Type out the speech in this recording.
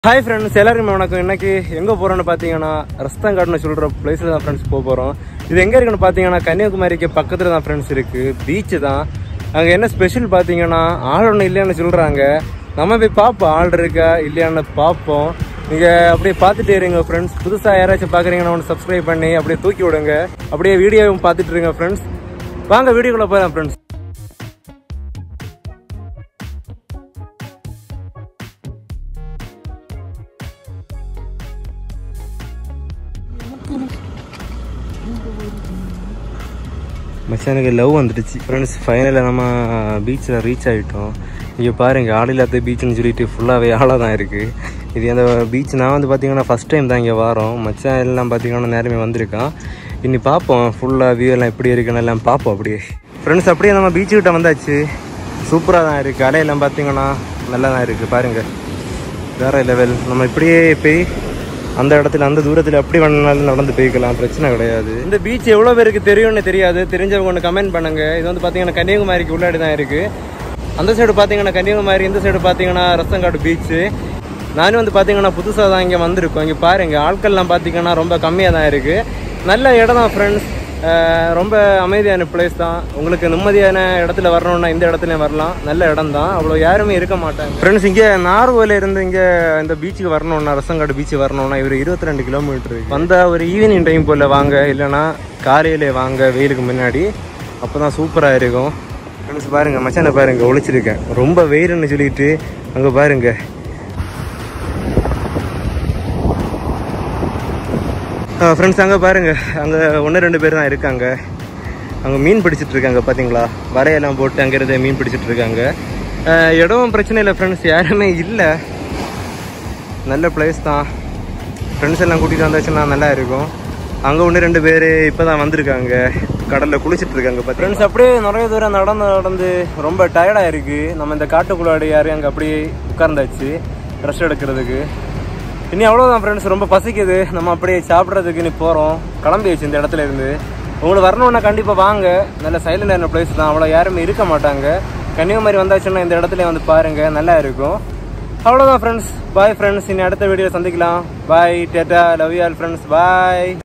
hi friends எல்லாருக்குமே வணக்கம் இன்னைக்கு எங்கே போகிறோன்னு பார்த்தீங்கன்னா ரஸ்தங்காடுன்னு சொல்கிற பிளேஸில் தான் ஃப்ரெண்ட்ஸ் போக போகிறோம் இது எங்கே இருக்குன்னு பார்த்தீங்கன்னா கன்னியாகுமரிக்கு பக்கத்தில் தான் ஃப்ரெண்ட்ஸ் இருக்குது பீச்சு தான் அங்கே என்ன ஸ்பெஷல் பார்த்தீங்கன்னா ஆள் ஒன்றும் இல்லையான்னு சொல்கிறாங்க நம்ம போய் பார்ப்போம் ஆள் இருக்கா இல்லையான்னு பார்ப்போம் நீங்கள் அப்படியே பார்த்துட்டே இருங்க ஃப்ரெண்ட்ஸ் புதுசாக யாராச்சும் பார்க்குறீங்கன்னா ஒன்று சப்ஸ்கிரைப் பண்ணி அப்படியே தூக்கி விடுங்க அப்படியே வீடியோவும் பார்த்துட்டு இருங்க ஃப்ரெண்ட்ஸ் வாங்க வீடியோக்குள்ளே போகலாம் ஃப்ரெண்ட்ஸ் மச்சானுக்கு லவ் வந்துடுச்சு ஃப்ரெண்ட்ஸ் ஃபைனலில் நம்ம பீச்சில் ரீச் ஆகிட்டோம் இங்கே பாருங்க ஆள் இல்லாத பீச்சுன்னு சொல்லிட்டு ஃபுல்லாகவே ஆளாக தான் இருக்குது இது அந்த பீச் நான் வந்து பார்த்தீங்கன்னா ஃபஸ்ட் டைம் தான் இங்கே வரோம் மச்சான் எல்லாம் பார்த்தீங்கன்னா நேரமே வந்திருக்கான் இனி பார்ப்போம் ஃபுல்லாக வியூ எல்லாம் எப்படி இருக்குன்னு எல்லாம் பார்ப்போம் அப்படியே ஃப்ரெண்ட்ஸ் அப்படியே நம்ம பீச்சுக்கிட்ட வந்தாச்சு சூப்பராக தான் இருக்குது அலையெல்லாம் பார்த்தீங்கன்னா நல்லா தான் இருக்குது பாருங்கள் வேற லெவல் நம்ம இப்படியே போய் அந்த இடத்துல அந்த தூரத்தில் எப்படி வேணாலும் நடந்து போய்க்கலாம் பிரச்சனை கிடையாது இந்த பீச் எவ்வளோ பேருக்கு தெரியும்னு தெரியாது தெரிஞ்சவங்க ஒன்று கமெண்ட் பண்ணுங்க இது வந்து பார்த்தீங்கன்னா கன்னியாகுமரிக்கு உள்ளாடி தான் இருக்கு அந்த சைடு பார்த்தீங்கன்னா கன்னியாகுமரி இந்த சைடு பார்த்தீங்கன்னா ரத்தங்காடு பீச்சு நானும் வந்து பார்த்தீங்கன்னா புதுசாக தான் இங்கே வந்திருக்கோம் இங்கே பாருங்க ஆட்கள்லாம் பார்த்தீங்கன்னா ரொம்ப கம்மியாக தான் இருக்கு நல்ல இடம் தான் ஃப்ரெண்ட்ஸ் ரொம்ப அமைதியான பிளேஸ் தான் உங்களுக்கு நிம்மதியான இடத்துல வரணும்னா இந்த இடத்துல வரலாம் நல்ல இடம் தான் அவ்வளோ யாருமே இருக்க மாட்டாங்க ஃப்ரெண்ட்ஸ் இங்கே நார்வேல இருந்து இங்கே இந்த பீச்சுக்கு வரணும்னா ரசங்காடு பீச் வரணும்னா இவர் இருபத்தி ரெண்டு கிலோமீட்டர் வந்தால் ஒரு ஈவினிங் டைம் போல் வாங்க இல்லைன்னா காலையில வாங்க வெயிலுக்கு முன்னாடி அப்போ தான் சூப்பராக இருக்கும் ஃப்ரெண்ட்ஸ் பாருங்க மச்சானை பாருங்க ஒழிச்சிருக்கேன் ரொம்ப வெயில்னு சொல்லிட்டு அங்கே பாருங்க ஃப்ரெண்ட்ஸ் அங்கே பாருங்க அங்கே ஒன்று ரெண்டு பேர் தான் இருக்காங்க அங்கே மீன் பிடிச்சிட்டு இருக்காங்க பார்த்தீங்களா வரையெல்லாம் போட்டு அங்கேருந்து மீன் பிடிச்சிட்டு இருக்காங்க அஹ் இடமும் பிரச்சனை இல்லை ஃப்ரெண்ட்ஸ் யாருமே இல்லை நல்ல பிளேஸ் தான் ஃப்ரெண்ட்ஸ் எல்லாம் கூட்டிகிட்டு வந்தாச்சுன்னா நல்லா இருக்கும் அங்கே ஒன்று ரெண்டு பேர் இப்போ தான் வந்திருக்காங்க கடலில் குளிச்சிட்டு இருக்காங்க ஃப்ரெண்ட்ஸ் அப்படியே நிறைய தூரம் நடந்து நடந்து ரொம்ப டயர்டாக இருக்குது நம்ம இந்த காட்டுக்குள்ளாடி யாரையும் அங்கே அப்படியே உட்கார்ந்தாச்சு ரெஸ்ட் எடுக்கிறதுக்கு இனி அவ்வளோதான் ஃப்ரெண்ட்ஸ் ரொம்ப பசிக்குது நம்ம அப்படியே சாப்பிட்றதுக்கு இனி போகிறோம் கிளம்பியாச்சு இந்த இடத்துல இருந்து உங்களுக்கு வரணுன்னா கண்டிப்பாக வாங்க நல்ல சைலண்டான பிளேஸ் தான் அவ்வளோ யாருமே இருக்க மாட்டாங்க கன்னியாகுமரி வந்தாச்சுன்னா இந்த இடத்துல வந்து பாருங்கள் நல்லா இருக்கும் அவ்வளோதான் ஃப்ரெண்ட்ஸ் பாய் ஃப்ரெண்ட்ஸ் இனி அடுத்த வீடியோ சந்திக்கலாம் பாய் டேட்டா love you all friends bye